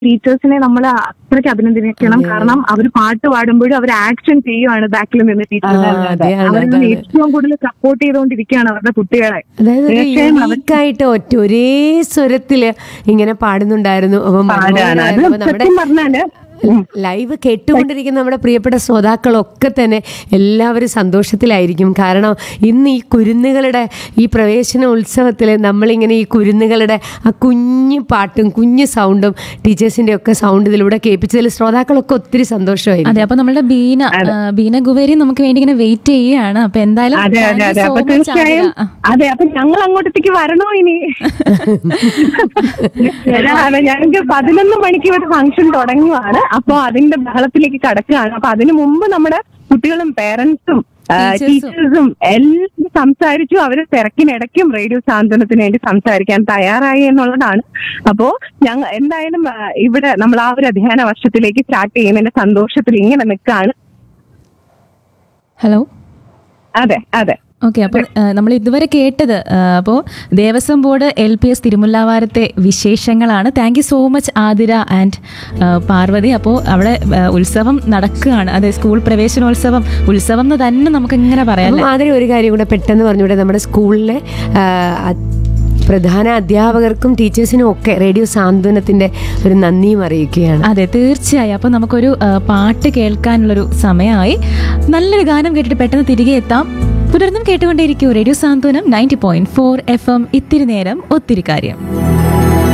ടീച്ചേഴ്സിനെ നമ്മൾ അത്രയ്ക്ക് അഭിനന്ദിക്കണം കാരണം അവർ പാട്ട് പാടുമ്പോഴും അവർ ആക്ഷൻ ചെയ്യുവാണ് ബാക്കിൽ നിന്ന് ടീച്ചേഴ്സ് ആ, അതെ, അതെ, അവർ അതാണ്. ഏറ്റവും കൂടുതൽ സപ്പോർട്ട് ചെയ്തുകൊണ്ടിരിക്കുകയാണ് അവരുടെ കുട്ടികളെ അതായത് ഒരു തീർച്ചയായും അവർ യുണീക്കായിട്ട് ഒറ്റ ഒരേ സ്വരത്തില് ഇങ്ങനെ പാടുന്നുണ്ടായിരുന്നു അപ്പൊ പാടാണ് അത് മനോഹരമായിരുന്നു. അപ്പൊ നമ്മുടെ സത്യം പറഞ്ഞാല് ഉം. ലൈവ് കേട്ടുകൊണ്ടിരിക്കുന്ന നമ്മുടെ പ്രിയപ്പെട്ട ശ്രോതാക്കളൊക്കെ തന്നെ എല്ലാവരും സന്തോഷത്തിലായിരിക്കും കാരണം ഇന്ന് ഈ കുരുന്നുകളുടെ ഈ പ്രവേശന ഉത്സവത്തിൽ നമ്മളിങ്ങനെ ഈ കുരുന്നുകളുടെ ആ കുഞ്ഞു പാട്ടും കുഞ്ഞു സൗണ്ടും ടീച്ചേഴ്സിന്റെ ഒക്കെ സൗണ്ട് ഇതിലൂടെ കേൾപ്പിച്ചതിൽ ശ്രോതാക്കളൊക്കെ ഒത്തിരി സന്തോഷമായിരുന്നു അതെ അപ്പൊ നമ്മളുടെ ബീന ആ, ബീന കുവേരി നമുക്ക് വേണ്ടി ഇങ്ങനെ വെയിറ്റ് ചെയ്യുകയാണ് അപ്പൊ എന്തായാലും അതെ thank അതെ you അതെ so അപ്പൊ much, തീർച്ചയായും ആതിര. ആ. അതെ അപ്പൊ ഞങ്ങൾ അങ്ങോട്ടത്തേക്ക് വരണോ ഇനി അതെ ഞങ്ങൾക്ക് പതിനൊന്ന് മണിക്ക് ഒരു ഫംഗ്ഷൻ തുടങ്ങുവാണ് അപ്പൊ അതിന്റെ ബഹളത്തിലേക്ക് കടക്കുകയാണ് അപ്പൊ അതിനു മുമ്പ് നമ്മുടെ കുട്ടികളും പേരൻസും Teachers ഉം. ടീച്ചേഴ്സും എല്ലാം സംസാരിച്ചു അവര് തിരക്കിനിടയ്ക്കും റേഡിയോ സാന്ത്വനത്തിന് വേണ്ടി സംസാരിക്കാൻ തയ്യാറായി എന്നുള്ളതാണ് അപ്പോ ഞങ്ങൾ എന്തായാലും ആ, ഇവിടെ നമ്മൾ ആ ഒരു അധ്യയന വർഷത്തിലേക്ക് സ്റ്റാർട്ട് ചെയ്യുന്നതിന്റെ സന്തോഷത്തിൽ ഇങ്ങനെ നിൽക്കാണ് ഹലോ അതെ അതെ ഓക്കെ അപ്പോൾ നമ്മൾ ഇതുവരെ കേട്ടത് അപ്പോൾ Devaswom board L P S തിരുമുല്ലാവാരത്തെ വിശേഷങ്ങളാണ് thank you so much Athira and Parvathi അപ്പോൾ അവിടെ ആ, ഉത്സവം നടക്കുകയാണ് അതെ സ്കൂൾ പ്രവേശനോത്സവം ഉത്സവം എന്ന് തന്നെ നമുക്ക് ഇങ്ങനെ പറയാം അപ്പം മാതിരി ഒരു കാര്യം കൂടെ പെട്ടെന്ന് പറഞ്ഞൂടെ നമ്മുടെ സ്കൂളിലെ ആ, അ- പ്രധാന അധ്യാപകർക്കും ടീച്ചേഴ്സിനും ഒക്കെ റേഡിയോ സാന്ത്വനത്തിന്റെ ഒരു നന്ദിയും അറിയിക്കുകയാണ് അതെ തീർച്ചയായും അപ്പോൾ നമുക്കൊരു ആ, പാട്ട് കേൾക്കാനുള്ളൊരു സമയമായി നല്ലൊരു ഗാനം കേട്ടിട്ട് പെട്ടെന്ന് തിരികെ എത്താം തുടർന്നും കേട്ടുകൊണ്ടേയിരിക്കൂ radio Santhwanam ninety point four F M ഇത്തിരി നേരം ഒത്തിരി കാര്യം